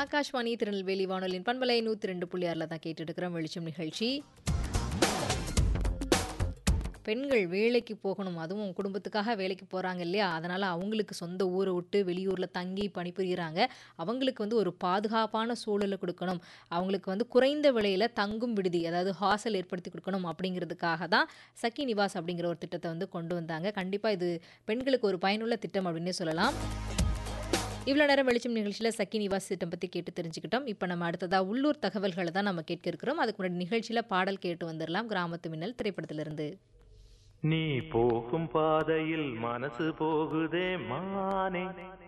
ஆகாஷ்வாணி திருநெல்வேலி வானொலியின் பண்பலை நூற்றி ரெண்டு புள்ளி ஆறில் தான் கேட்டுட்டு இருக்கிறோம் வெளிச்சம் நிகழ்ச்சி பெண்கள் வேலைக்கு போகணும் அதுவும் குடும்பத்துக்காக வேலைக்கு போகிறாங்க இல்லையா அதனால் அவங்களுக்கு சொந்த ஊரை விட்டு வெளியூரில் தங்கி பணிபுரிகிறாங்க அவங்களுக்கு வந்து ஒரு பாதுகாப்பான சூழலை கொடுக்கணும் அவங்களுக்கு வந்து குறைந்த விலையில் தங்கும் விடுதி அதாவது ஹாஸ்டல் ஏற்படுத்தி கொடுக்கணும் அப்படிங்கிறதுக்காக தான் சக்கி நிவாஸ் அப்படிங்கிற ஒரு திட்டத்தை வந்து கொண்டு வந்தாங்க கண்டிப்பாக இது பெண்களுக்கு ஒரு பயனுள்ள திட்டம் அப்படின்னே சொல்லலாம் இவ்வளோ நேரம் வெளிச்சம் நிகழ்ச்சியில் சக்கி நிவாஸ் திட்டம் பற்றி கேட்டு தெரிஞ்சுக்கிட்டோம் இப்போ நம்ம அடுத்ததாக உள்ளூர் தகவல்களை தான் நம்ம கேட்க இருக்கிறோம் அதுக்கு முன்னாடி நிகழ்ச்சியில் பாடல் கேட்டு வந்துடலாம் கிராமத்து மின்னல் திரைப்படத்திலிருந்து நீ போகும் பாதையில் மனசு போகுதே மானே